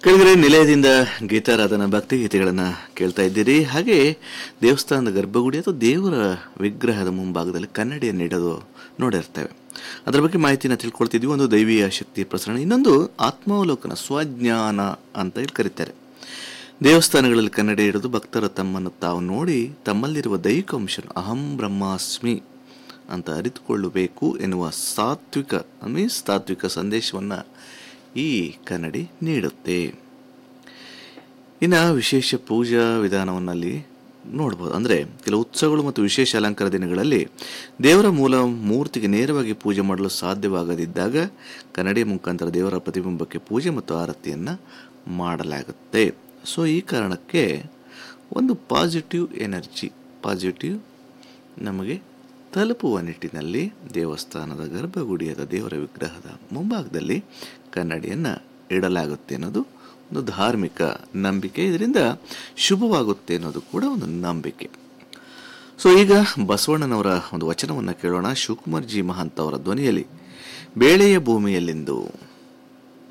ಕೆಳಗಡೆ ನಿಲಯದಿಂದ ಗೀತಾರಾಧನಾ ಭಕ್ತಿ ಗೀತೆಗಳನ್ನು ಕೇಳ್ತಾ ಇದ್ದೀರಿ ಹಾಗೆ ದೇವಸ್ಥಾನದ ಗರ್ಭಗುಡಿ ಅಥವಾ ದೇವರ ವಿಗ್ರಹದ ಮುಂಭಾಗದಲ್ಲಿ ಕನ್ನಡಿಯನ್ನು ಇಡೋದು ನೋಡಿರ್ತೇವೆ ಅದರ ಬಗ್ಗೆ ಮಾಹಿತಿನ ತಿಳ್ಕೊಳ್ತಿದ್ವಿ ಒಂದು ದೈವೀಯ ಶಕ್ತಿ ಪ್ರಸರಣ ಇನ್ನೊಂದು ಆತ್ಮಾವಲೋಕನ ಸ್ವಜ್ಞಾನ ಅಂತ ಹೇಳಿ ಕರೀತಾರೆ ದೇವಸ್ಥಾನಗಳಲ್ಲಿ ಕನ್ನಡಿ ಇಡೋದು ಭಕ್ತರ ತಮ್ಮನ್ನು ತಾವು ನೋಡಿ ತಮ್ಮಲ್ಲಿರುವ ದೈಹಿಕ ಅಂಶ ಅಹಂ ಬ್ರಹ್ಮಾಸ್ಮಿ ಅಂತ ಅರಿತುಕೊಳ್ಳಬೇಕು ಎನ್ನುವ ಸಾತ್ವಿಕ ಮೀನ್ಸ್ ತಾತ್ವಿಕ ಸಂದೇಶವನ್ನು ಈ ಕನ್ನಡಿ ನೀಡುತ್ತೆ ಇನ್ನು ವಿಶೇಷ ಪೂಜಾ ವಿಧಾನವನ್ನಲ್ಲಿ ನೋಡ್ಬೋದು ಅಂದರೆ ಕೆಲವು ಉತ್ಸವಗಳು ಮತ್ತು ವಿಶೇಷ ಅಲಂಕಾರ ದಿನಗಳಲ್ಲಿ ದೇವರ ಮೂಲ ಮೂರ್ತಿಗೆ ನೇರವಾಗಿ ಪೂಜೆ ಮಾಡಲು ಸಾಧ್ಯವಾಗದಿದ್ದಾಗ ಕನ್ನಡಿ ಮುಖಾಂತರ ದೇವರ ಪ್ರತಿಬಿಂಬಕ್ಕೆ ಪೂಜೆ ಮತ್ತು ಆರತಿಯನ್ನು ಮಾಡಲಾಗುತ್ತೆ ಸೊ ಈ ಕಾರಣಕ್ಕೆ ಒಂದು ಪಾಸಿಟಿವ್ ಎನರ್ಜಿ ಪಾಸಿಟಿವ್ ನಮಗೆ ತಲುಪುವ ನಿಟ್ಟಿನಲ್ಲಿ ದೇವಸ್ಥಾನದ ಗರ್ಭಗುಡಿಯಾದ ದೇವರ ವಿಗ್ರಹದ ಮುಂಭಾಗದಲ್ಲಿ ಕನ್ನಡಿಯನ್ನು ಇಡಲಾಗುತ್ತೆ ಅನ್ನೋದು ಒಂದು ಧಾರ್ಮಿಕ ನಂಬಿಕೆ ಇದರಿಂದ ಶುಭವಾಗುತ್ತೆ ಅನ್ನೋದು ಕೂಡ ಒಂದು ನಂಬಿಕೆ ಸೊ ಈಗ ಬಸವಣ್ಣನವರ ಒಂದು ವಚನವನ್ನು ಕೇಳೋಣ ಶಿವಕುಮಾರ್ ಜಿ ಮಹಂತ್ ಅವರ ಧ್ವನಿಯಲ್ಲಿ ಬೇಳೆಯ ಭೂಮಿಯಲ್ಲಿಂದು